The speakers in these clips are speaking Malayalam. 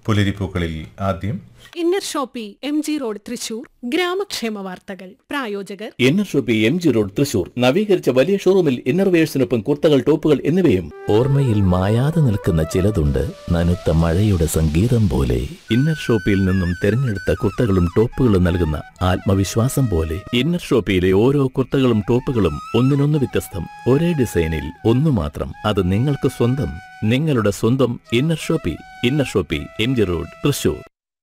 പുലരിപ്പൂക്കളിൽ ആദ്യം Inner Shoppy M G road Thrissur ഗ്രാമക്ഷേമ വാർത്തകൾ പ്രായോജകർ Inner Shoppy M G road Thrissur നവീകരിച്ച വലിയ ഷോറൂമിൽ ഇന്നർവേഴ്സിനൊപ്പം കുർത്തകൾ ടോപ്പുകൾ എന്നിവയും ഓർമ്മയിൽ മായാതെ നിൽക്കുന്ന ചിലതുണ്ട് നനുത്ത മഴയുടെ സംഗീതം പോലെ ഇന്നർ ഷോപ്പിയിൽ നിന്നും തിരഞ്ഞെടുത്ത കുർത്തകളും ടോപ്പുകളും നൽകുന്ന ആത്മവിശ്വാസം പോലെ ഇന്നർ ഷോപ്പിയിലെ ഓരോ കുർത്തകളും ടോപ്പുകളും ഒന്നിനൊന്ന് വ്യത്യസ്തം ഒരേ ഡിസൈനിൽ ഒന്നു മാത്രം അത് നിങ്ങൾക്ക് സ്വന്തം നിങ്ങളുടെ സ്വന്തം Inner Shoppy Inner Shoppy M G road Thrissur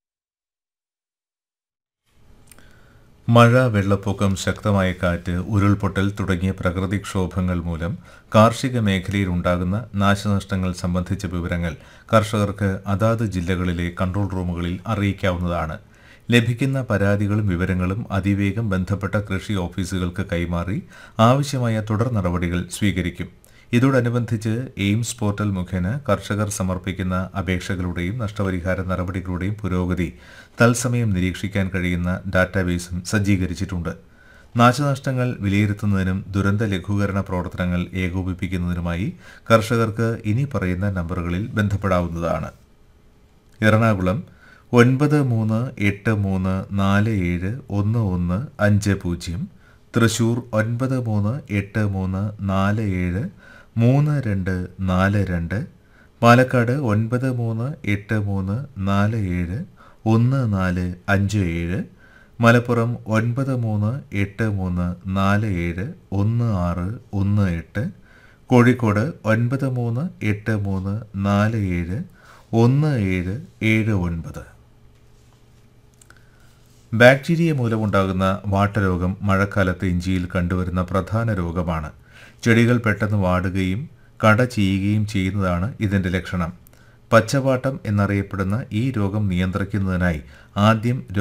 മഴ വെള്ളപ്പൊക്കം ശക്തമായ കാറ്റ് ഉരുൾപൊട്ടൽ തുടങ്ങിയ പ്രകൃതിക്ഷോഭങ്ങൾ മൂലം കാർഷിക മേഖലയിൽ ഉണ്ടാകുന്ന നാശനഷ്ടങ്ങൾ സംബന്ധിച്ച വിവരങ്ങൾ കർഷകർക്ക് അതാത് ജില്ലകളിലെ കൺട്രോൾ റൂമുകളിൽ അറിയിക്കാവുന്നതാണ് ലഭിക്കുന്ന പരാതികളും വിവരങ്ങളും അതിവേഗം ബന്ധപ്പെട്ട കൃഷി ഓഫീസുകൾക്ക് കൈമാറി ആവശ്യമായ തുടർ നടപടികൾ സ്വീകരിക്കും ഇതോടനുബന്ധിച്ച് എയിംസ് പോർട്ടൽ മുഖേന കർഷകർ സമർപ്പിക്കുന്ന അപേക്ഷകളുടെയും നഷ്ടപരിഹാര നടപടികളുടെയും പുരോഗതി തത്സമയം നിരീക്ഷിക്കാൻ കഴിയുന്ന ഡാറ്റാബേസും സജ്ജീകരിച്ചിട്ടുണ്ട് നാശനഷ്ടങ്ങൾ വിലയിരുത്തുന്നതിനും ദുരന്ത ലഘൂകരണ പ്രവർത്തനങ്ങൾ ഏകോപിപ്പിക്കുന്നതിനുമായി കർഷകർക്ക് ഇനി പറയുന്ന നമ്പറുകളിൽ ബന്ധപ്പെടാവുന്നതാണ് എറണാകുളം ഒൻപത് മൂന്ന് എട്ട് മൂന്ന് നാല് ഏഴ് ഒന്ന് ഒന്ന് അഞ്ച് പൂജ്യം തൃശൂർ ഒൻപത് മൂന്ന് എട്ട് മൂന്ന് നാല് ഏഴ് മൂന്ന് രണ്ട് നാല് രണ്ട് പാലക്കാട് ഒൻപത് മൂന്ന് എട്ട് മൂന്ന് നാല് ഏഴ് ഒന്ന് നാല് അഞ്ച് ഏഴ് മലപ്പുറം ഒൻപത് മൂന്ന് എട്ട് മൂന്ന് നാല് ഏഴ് ഒന്ന് ആറ് ഒന്ന് എട്ട് കോഴിക്കോട് ഒൻപത് മൂന്ന് എട്ട് മൂന്ന് നാല് ഏഴ് ഒന്ന് ഏഴ് ഏഴ് ഒൻപത് ബാക്ടീരിയ മൂലമുണ്ടാകുന്ന വാട്ടരോഗം മഴക്കാലത്ത് ഇഞ്ചിയിൽ കണ്ടുവരുന്ന പ്രധാന രോഗമാണ് ചെടികൾ പെട്ടെന്ന് വാടുകയും കട ചെയ്യുകയും ചെയ്യുന്നതാണ് ഇതിന്റെ ലക്ഷണം പച്ചവാട്ടം എന്നറിയപ്പെടുന്ന ഈ രോഗം നിയന്ത്രിക്കുന്നതിനായി ആദ്യം